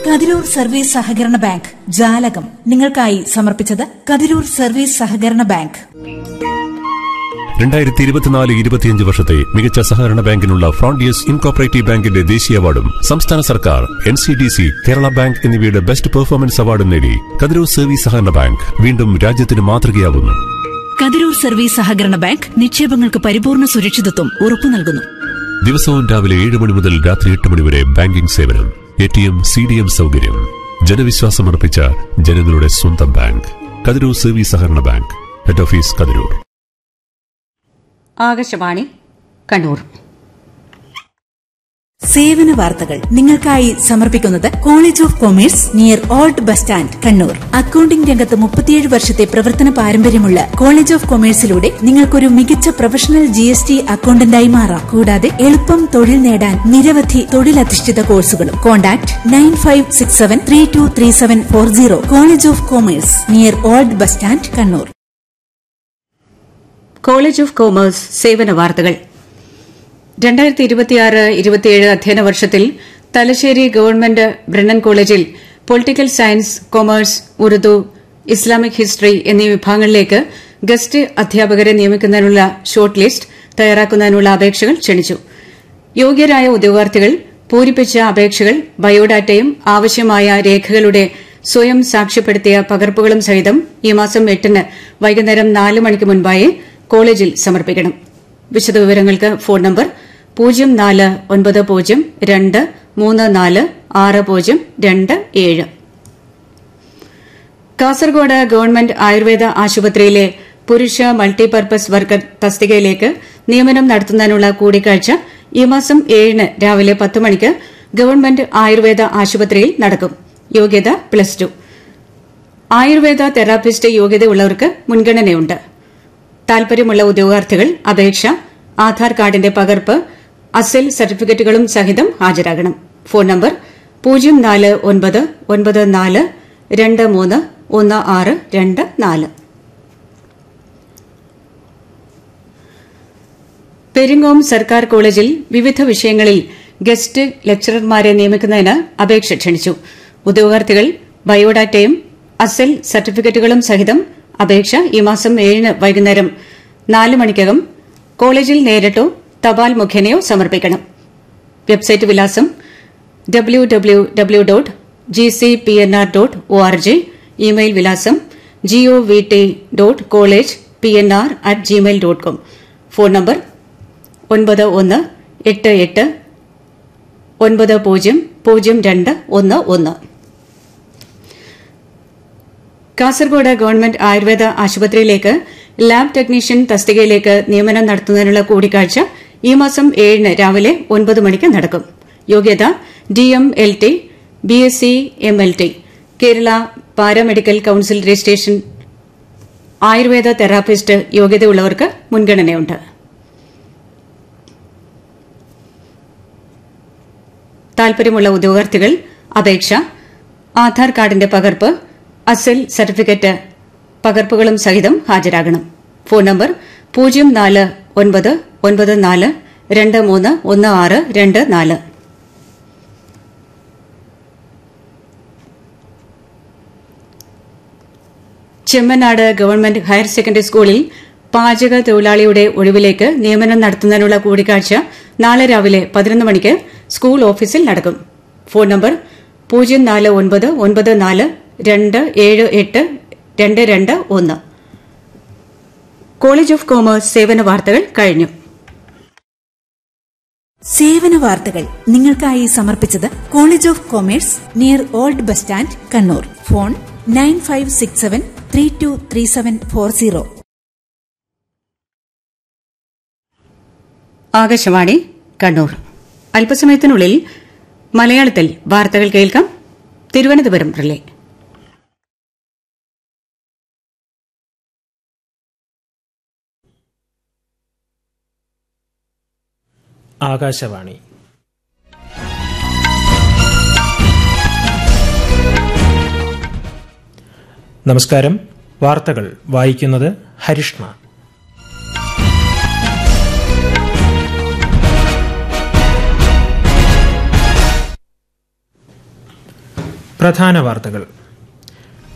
Kathirur service സഹകരണ bank ജാലകം നിങ്ങൾക്കായി സമർപ്പിച്ചത് കതിരൂർ സർവീസ് സഹകരണ ബാങ്ക് രണ്ടായിരത്തി ഇരുപത്തിനാല് ഇരുപത്തിയഞ്ച് വർഷത്തെ മികച്ച സഹകരണ ബാങ്കിനുള്ള ഫ്രോണ്ടിയസ് ഇൻകോപ്പറേറ്റീവ് ബാങ്കിന്റെ ദേശീയ അവാർഡും സംസ്ഥാന സർക്കാർ N C D C Kerala bank എന്നിവയുടെ ബെസ്റ്റ് പെർഫോമൻസ് അവാർഡും നേടി കതിരൂർ സർവീസ് സഹകരണ ബാങ്ക് വീണ്ടും രാജ്യത്തിന് മാതൃകയാവുന്നു കതിരൂർ സർവീസ് സഹകരണ ബാങ്ക് നിക്ഷേപങ്ങൾക്ക് പരിപൂർണ സുരക്ഷിതത്വം ഉറപ്പു നൽകുന്നു ദിവസവും രാവിലെ ഏഴ് മണി മുതൽ രാത്രി എട്ട് മണി വരെ ബാങ്കിംഗ് സേവനം A T M C D M സൗകര്യം ജനവിശ്വാസമർപ്പിച്ച ജനങ്ങളുടെ സ്വന്തം ബാങ്ക് കതിരൂർ സർവീസ് സഹകരണ bank head office Kathirur Akashvani Kannur സേവന വാർത്തകൾ നിങ്ങൾക്കായി സമർപ്പിക്കുന്നത് college of commerce near old bus stand Kannur accounting രംഗത്ത് മുപ്പത്തിയേഴ് വർഷത്തെ പ്രവർത്തന പാരമ്പര്യമുള്ള കോളേജ് ഓഫ് കൊമേഴ്സിലൂടെ നിങ്ങൾക്കൊരു മികച്ച പ്രൊഫഷണൽ ജി എസ് ടി അക്കൌണ്ടന്റായി മാറാം കൂടാതെ എളുപ്പം തൊഴിൽ നേടാൻ നിരവധി തൊഴിലധിഷ്ഠിത കോഴ്സുകളും contact nine five six seven three two three seven four zero college of commerce near old bus stand Kannur college of commerce സേവന വാർത്തകൾ രണ്ടായിരത്തി ഇരുപത്തിയാറ് ഇരുപത്തിയേഴ് അധ്യയന വർഷത്തിൽ തലശ്ശേരി ഗവൺമെന്റ് ബ്രണ്ണൻ കോളേജിൽ political science commerce Urdu Islamic history എന്നീ വിഭാഗങ്ങളിലേക്ക് ഗസ്റ്റ് അധ്യാപകരെ നിയമിക്കുന്നതിനുള്ള ഷോർട്ട് ലിസ്റ്റ് തയ്യാറാക്കുന്നതിനുള്ള അപേക്ഷകൾ ക്ഷണിച്ചു യോഗ്യരായ ഉദ്യോഗാർത്ഥികൾ പൂരിപ്പിച്ച അപേക്ഷകൾ ബയോഡാറ്റയും ആവശ്യമായ രേഖകളുടെ സ്വയം സാക്ഷ്യപ്പെടുത്തിയ പകർപ്പുകളും സഹിതം ഈ മാസം എട്ടിന് വൈകുന്നേരം നാല് മണിക്ക് മുൻപായി കോളേജിൽ സമർപ്പിക്കണം വിശദവിവരങ്ങൾക്ക് ഫോൺ നമ്പർ പൂജ്യം നാല് ഒൻപത് പൂജ്യം രണ്ട് മൂന്ന് നാല് ആറ് പൂജ്യം രണ്ട് ഏഴ് കാസർഗോഡ് ഗവൺമെന്റ് ആയുർവേദ ആശുപത്രിയിലെ പുരുഷ മൾട്ടിപർപ്പസ് വർക്കർ തസ്തികയിലേക്ക് നിയമനം നടത്തുന്നതിനുള്ള കൂടിക്കാഴ്ച ഈ മാസം ഏഴിന് രാവിലെ പത്ത് മണിക്ക് ഗവൺമെന്റ് ആയുർവേദ ആശുപത്രിയിൽ നടക്കും യോഗ്യത പ്ലസ് ടു ആയുർവേദ തെറാപ്പിസ്റ്റ് യോഗ്യതയുള്ളവർക്ക് മുൻഗണനയുണ്ട് താൽപര്യമുള്ള ഉദ്യോഗാർത്ഥികൾ അപേക്ഷ ആധാർ കാർഡിന്റെ പകർപ്പ് അസൽ സർട്ടിഫിക്കറ്റുകളും സഹിതം ഹാജരാകണം ഫോൺ നമ്പർ പൂജ്യം നാല് ഒൻപത് ഒൻപത് നാല് രണ്ട് മൂന്ന് ഒന്ന് ആറ് രണ്ട് നാല് പെരിങ്ങോം സർക്കാർ കോളേജിൽ വിവിധ വിഷയങ്ങളിൽ ഗസ്റ്റ് ലെക്ചറർമാരെ നിയമിക്കുന്നതിന് അപേക്ഷ ക്ഷണിച്ചു ഉദ്യോഗാർത്ഥികൾ ബയോഡാറ്റയും അസൽ സർട്ടിഫിക്കറ്റുകളും സഹിതം അപേക്ഷ ഈ മാസം ഏഴിന് വൈകുന്നേരം നാല് മണിക്കകം കോളേജിൽ നേരിട്ടോ തപാൽ മുഖേനയോ സമർപ്പിക്കണം വെബ്സൈറ്റ് വിലാസം W W W dot G C P N R dot O R G email വിലാസം G O V T dot college P N R at gmail dot com phone number ഒൻപത് ഒന്ന് എട്ട് എട്ട് ഒൻപത് പൂജ്യം പൂജ്യം രണ്ട് ഒന്ന് ഒന്ന് കാസർഗോഡ് ഗവൺമെന്റ് ആയുർവേദ ആശുപത്രിയിലേക്ക് ലാബ് ടെക്നീഷ്യൻ തസ്തികയിലേക്ക് നിയമനം നടത്തുന്നതിനുള്ള കൂടിക്കാഴ്ച ഈ മാസം ഏഴിന് രാവിലെ ഒൻപത് മണിക്ക് നടക്കും യോഗ്യത D M L T B S C M L T Kerala paramedical council registration ayurveda therapist യോഗ്യതയുള്ളവർക്ക് മുൻഗണനയുണ്ട് താൽപര്യമുള്ള ഉദ്യോഗാർത്ഥികൾ അപേക്ഷ ആധാർ കാർഡിന്റെ പകർപ്പ് അസൽ സർട്ടിഫിക്കറ്റ് പകർപ്പുകളും സഹിതം ഹാജരാകണം ഫോൺ നമ്പർ പൂജ്യം നാല് ഒൻപത് ഒൻപത് നാല് രണ്ട് മൂന്ന് ഒന്ന് ആറ് രണ്ട് നാല് ചെമ്മനാട് ഗവൺമെന്റ് ഹയർ സെക്കൻഡറി സ്കൂളിൽ പാചക തൊഴിലാളിയുടെ ഒഴിവിലേക്ക് നിയമനം നടത്തുന്നതിനുള്ള കൂടിക്കാഴ്ച നാളെ രാവിലെ പതിനൊന്ന് മണിക്ക് സ്കൂൾ ഓഫീസിൽ നടക്കും ഫോൺ നമ്പർ പൂജ്യം നാല് ഒൻപത് ഒൻപത് നാല് രണ്ട് ഏഴ് എട്ട് രണ്ട് രണ്ട് ഒന്ന് കോളേജ് ഓഫ് കോമേഴ്സ് സേവന വാർത്തകൾ കഴിഞ്ഞു സേവന വാർത്തകൾ നിങ്ങൾക്കായി സമർപ്പിച്ചത് college of commerce near old bus stand Kannur phone nine five six seven three two three seven four zero Akashvani Kannur അല്പസമയത്തിനുള്ളിൽ മലയാളത്തിൽ വാർത്തകൾ കേൾക്കാം തിരുവനന്തപുരം റിലേ ആകാശവാണി നമസ്കാരം വാർത്തകൾ വായിക്കുന്നത് ഹരിഷ്ണ പ്രധാന വാർത്തകൾ